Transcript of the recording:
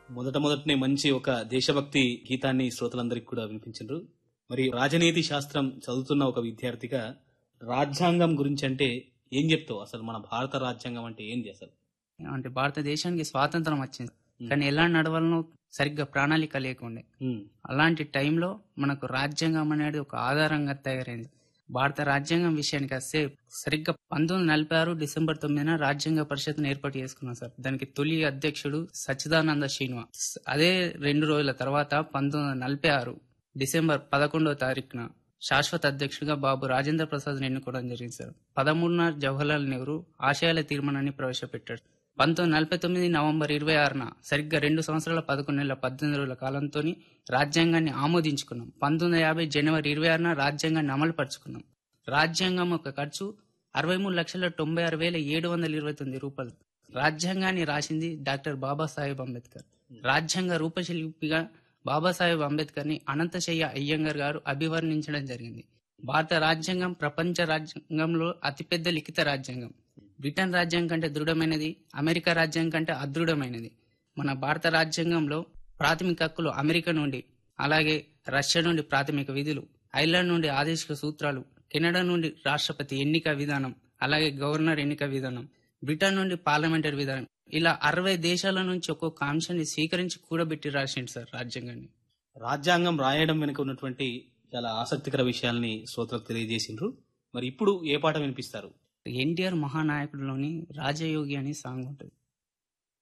మొదట మొదటనే మంచి ఒక దేశభక్తి గీతాన్ని శ్రోతలందరికీ కూడా వినిపించారు మరి రాజనీతి శాస్త్రం చదువుతున్న ఒక విద్యార్థిగా రాజ్యాంగం గురించి అంటే ఏం చెప్తావు అసలు మన భారత రాజ్యాంగం అంటే ఏంది అసలు అంటే భారతదేశానికి స్వాతంత్రం వచ్చింది Hmm. కానీ ఎలా నడవాలనో సరిగ్గా ప్రణాళిక లేకుండే ఉమ్, అలాంటి టైంలో మనకు రాజ్యాంగం అనేది ఒక ఆధారంగా తయారైంది భారత రాజ్యాంగం విషయానికి వస్తే సరిగ్గా పంతొమ్మిది నలభై ఆరు డిసెంబర్ తొమ్మిదిన రాజ్యాంగ పరిషత్ను ఏర్పాటు చేసుకున్నాం సార్ దానికి తొలి అధ్యక్షుడు సచ్చిదానంద శ్రీనివాస్ అదే రెండు రోజుల తర్వాత పంతొమ్మిది వందల నలభై ఆరు డిసెంబర్ పదకొండవ తారీఖున శాశ్వత అధ్యక్షుడిగా బాబు రాజేంద్ర ప్రసాద్ ఎన్నుకోవడం జరిగింది సార్ పదమూడున జవహర్లాల్ నెహ్రూ ఆశయాల తీర్మానాన్ని ప్రవేశపెట్టాడు పంతొమ్మిది నలభై తొమ్మిది నవంబర్ ఇరవై ఆరున సరిగ్గా రెండు సంవత్సరాల పదకొండు నెలల పద్దెనిమిది రోజుల కాలంతో రాజ్యాంగాన్ని ఆమోదించుకున్నాం పంతొమ్మిది యాభై జనవరి ఇరవై ఆరున రాజ్యాంగాన్ని అమలు పరుచుకున్నాం రాజ్యాంగం యొక్క ఖర్చు అరవై మూడు లక్షల తొంభై ఆరు వేల ఏడు వందల ఇరవై తొమ్మిది రూపాయలు రాజ్యాంగాన్ని రాసింది డాక్టర్ బాబాసాహెబ్ అంబేద్కర్ రాజ్యాంగ రూపశిల్పిగా బాబాసాహెబ్ అంబేద్కర్ ని అనంతశయ్య అయ్యంగర్ గారు అభివర్ణించడం జరిగింది భారత రాజ్యాంగం ప్రపంచ రాజ్యాంగంలో అతిపెద్ద లిఖిత రాజ్యాంగం బ్రిటన్ రాజ్యాంగం కంటే దృఢమైనది అమెరికా రాజ్యాంగం కంటే అదృఢమైనది మన భారత రాజ్యాంగంలో ప్రాథమిక హక్కులు అమెరికా నుండి అలాగే రష్యా నుండి ప్రాథమిక విధులు ఐర్లాండ్ నుండి ఆదేశిక సూత్రాలు కెనడా నుండి రాష్ట్రపతి ఎన్నిక విధానం అలాగే గవర్నర్ ఎన్నిక విధానం బ్రిటన్ నుండి పార్లమెంటరీ విధానం ఇలా అరవై దేశాల నుంచి ఒక్కొక్క అంశాన్ని స్వీకరించి కూడబెట్టి రాసిండు సార్ రాజ్యాంగాన్ని రాజ్యాంగం రాయడం వెనుక ఉన్నటువంటి చాలా ఆసక్తికర విషయాల్ని శ్రోతలకు తెలియజేసిండ్రు మరి ఇప్పుడు ఏ పాట వినిపిస్తారు ఎన్టీఆర్ మహానాయకుడిలోని రాజయోగి అనే సాంగ్ ఉంటుంది